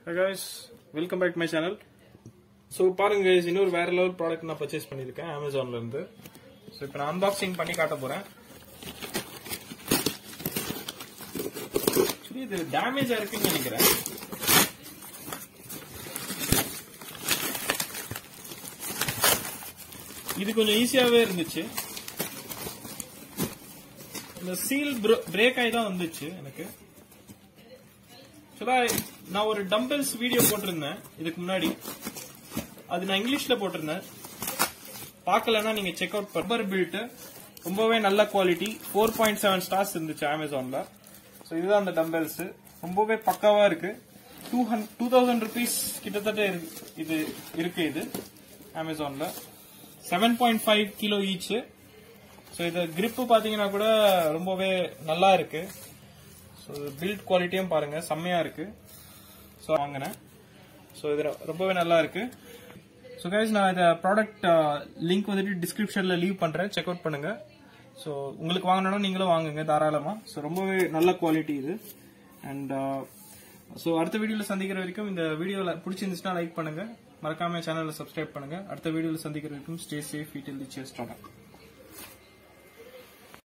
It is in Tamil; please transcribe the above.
guys welcome back my channel so பாருங்க guys, இன்னொரு வேற லெவல் ப்ராடக்ட் நான் பர்ச்சேஸ் பண்ணியிருக்கேன் அமேசான்ல இருந்து ஸோ இப்போ நான் அன்பாக்சிங் பண்ணி காட்ட போறேன் Actually, இது டேமேஜா இருக்குன்னு நினைக்கிறேன் இது கொஞ்சம் ஈஸியாவே இருந்துச்சு இந்த சீல் பிரேக் ஆகி தான் வந்துச்சு எனக்கு ஆக்சுவலா நான் ஒரு டம்பல்ஸ் வீடியோ போட்டிருந்தேன் இதுக்கு முன்னாடி அது நான் இங்கிலீஷ்ல போட்டிருந்தேன் பார்க்கலன்னா நீங்க செக் அவுட் ரப்பர் பில்ட் ரொம்பவே நல்ல quality four point seven stars இருந்துச்சு அமேசான்ல ஸோ இதுதான் அந்த டம்பல்ஸ் ரொம்பவே பக்காவா இருக்கு two hundred two thousand rupees கிட்டத்தட்ட இருக்கு- இது இருக்கு இது அமேசான்ல seven point five kilo each so இது grip பாத்தீங்கன்னா கூட ரொம்பவே நல்லா இருக்கு ஸோ பில்ட் குவாலிட்டியும் பாருங்க செம்மையா இருக்கு ஸோ வாங்கினேன் ஸோ இது ரொ- ரொம்பவே நல்லா இருக்கு ஸோ கைஸ் நான் இந்த ப்ராடக்ட் லிங்க் வந்துட்டு டிஸ்கிரிப்ஷன்ல லீவ் பண்றேன் செக் அவுட் பண்ணுங்க ஸோ உங்களுக்கு வாங்கணும்னா நீங்களும் வாங்குங்க தாராளமா ஸோ ரொம்பவே நல்ல குவாலிட்டி இது அண்ட் ஸோ அடுத்த வீடியோல சந்திக்கிற வரைக்கும் இந்த வீடியோல பிடிச்சிருந்துச்சுன்னா லைக் பண்ணுங்க மறக்காம சேனலை சப்ஸ்கிரைப் பண்ணுங்க அடுத்த வீடியோல சந்திக்கிற வரைக்கும் ஸ்டே சேஃப் இட்டில் தி சேஸ் டாடா